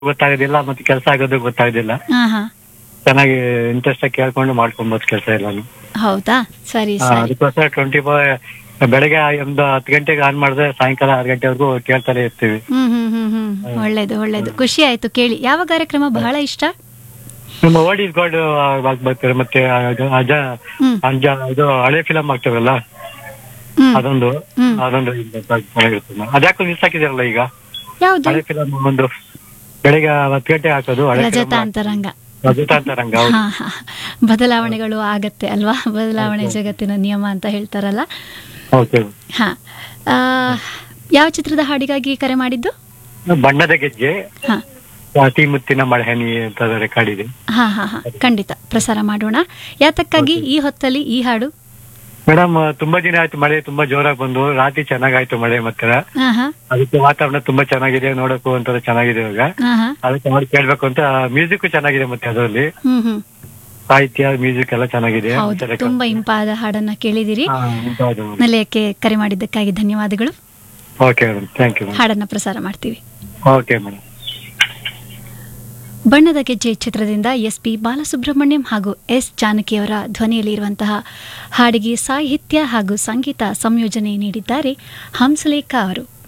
ಗೊತ್ತಾಗೋದಿಲ್ಲ ಮತ್ತೆ ಕೆಲಸ ಆಗೋದು ಗೊತ್ತಾಗೋದಿಲ್ಲ ಹಾ ಹಾ ಚೆನ್ನಾಗಿ ಇಂಟ್ರೆಸ್ಟ್ ಆಗಿ ಕೇಳ್ಕೊಂಡು ಮಾಡ್ಕೊಬೋದು ಕೆಲಸ ಎಲ್ಲಾನು ಹೌದಾ ಸರಿ ಆ, ಸರಿ ಅದಕ್ಕೋಸ್ಕರ ಟ್ವೆಂಟಿ ಫೋರ್ ಬೆಳಗ್ಗೆ ಒಂದು ಹತ್ತು ಗಂಟೆಗೆ ಆನ್ ಮಾಡಿದ್ರೆ ಸಾಯಂಕಾಲ ಆರು ಗಂಟೆವರೆಗೂ ಕೇಳ್ತಾನೆ ಇರ್ತೀವಿ ಹ್ಮ್ ಹ್ಮ್ ಹ್ಮ್ ಹ್ಮ್ ಒಳ್ಳೇದು ಒಳ್ಳೇದು ಖುಷಿ ಆಯ್ತು ಕೇಳಿ ಯಾವ ಕಾರ್ಯಕ್ರಮ ಬಹಳ ಇಷ್ಟ ನಿಮ್ಮ ಓಡಿ ಗಾಡ್ ಬರ್ತಾರೆ ಮತ್ತೆ ಅದು ಅಜ ಹ್ಮ್ ಅಂಜ ಇದು ಹಳೆ ಫಿಲಮ್ ಆಗ್ತಾವಲ್ಲ ಹ್ಮ್ ಅದೊಂದು ಹ್ಮ್ ಅದೊಂದು ಚೆನ್ನಾಗಿರುತ್ತೆ ಅದ್ಯಾಕೋ ಮಿಸ್ ಹಾಕಿದಾರಲ್ಲ ಈಗ ಯಾವ್ದು ಹಳೆ ಫಿಲಮ್ ಒಂದು ಬೆಳಿಗ್ಗೆ ಹತ್ತು ಗಂಟೆ ಹಾಕೋದು ಹಳೆ ರಜತ ಫಿಲಮ್ ಅಂತರಂಗ ರಜತಾಂತರಂಗ ಹೌದು ಹಾ ಹಾ ಬದಲಾವಣೆಗಳು ಆಗತ್ತೆ ಅಲ್ವಾ ಬದಲಾವಣೆ ಜಗತ್ತಿನ ನಿಯಮ ಅಂತ ಹೇಳ್ತಾರಲ್ಲ ಓಕೆ ಹಾ ಆ, ಯಾವ ಚಿತ್ರದ ಹಾಡಿಗಾಗಿ ಕರೆ ಮಾಡಿದ್ದು ಬಣ್ಣದ ಗೆಜ್ಜೆ ಹಾ ಅತಿ ಮುತ್ತಿನ ಮಳೆಹನಿ ಅಂತ ರೆಕಾರ್ಡ್ ಇದೆ ಹಾ ಹಾ ಹಾ ಖಂಡಿತ ಪ್ರಸಾರ ಮಾಡೋಣ ಯಾತಕ್ಕಾಗಿ ಈ ಹೊತ್ತಲ್ಲಿ ಈ ಹಾಡು ಮೇಡಮ್ ತುಂಬಾ ದಿನ ಆಯ್ತು ಮಳೆ ತುಂಬಾ ಜೋರಾಗಿ ಬಂದು ರಾತ್ರಿ ಚೆನ್ನಾಗಾಯ್ತು ಮಳೆ ಮತ್ತೆ ಹಾ ಹಾ ಅದಕ್ಕೆ ವಾತಾವರಣ ತುಂಬಾ ಚೆನ್ನಾಗಿದೆ ನೋಡಕ್ಕೂ ಒಂಥರ ಚೆನ್ನಾಗಿದೆ ಇವಾಗ ಹಾ ಹಾ ಅದಕ್ಕೆ ಮಾಡಿ ಕೇಳ್ಬೇಕು ಅಂತ ಮ್ಯೂಸಿಕ್ ಚೆನ್ನಾಗಿದೆ ಮತ್ತೆ ಅದರಲ್ಲಿ ಹ್ಮ್ ಹ್ಮ್ ಸಾಹಿತ್ಯ ಮ್ಯೂಸಿಕ್ ಎಲ್ಲ ಚೆನ್ನಾಗಿದೆ ಹೌದು ತುಂಬಾ ಇಂಪಾದ ಹಾಡನ್ನ ಕೇಳಿದಿರಿ ಹಾ, ಹೌದು ನಿಲಯಕ್ಕೆ ಕರೆ ಮಾಡಿದ್ದಕ್ಕಾಗಿ ಧನ್ಯವಾದಗಳು ಓಕೆ ಮೇಡಮ್ ಥ್ಯಾಂಕ್ ಯು ಹಾಡನ್ನ ಪ್ರಸಾರ ಮಾಡ್ತೀವಿ ಓಕೆ ಮೇಡಮ್ ಬಣ್ಣದ ಗೆಜ್ಜೆ ಚಿತ್ರದಿಂದ ಎಸ್ ಪಿ ಬಾಲಸುಬ್ರಹ್ಮಣ್ಯಂ ಹಾಗೂ ಎಸ್ ಜಾನಕಿಯವರ ಧ್ವನಿಯಲ್ಲಿರುವಂತಹ ಹಾಡಿಗೆ ಸಾಹಿತ್ಯ ಹಾಗೂ ಸಂಗೀತ ಸಂಯೋಜನೆ ನೀಡಿದ್ದಾರೆ ಹಂಸಲೇಖ ಅವರು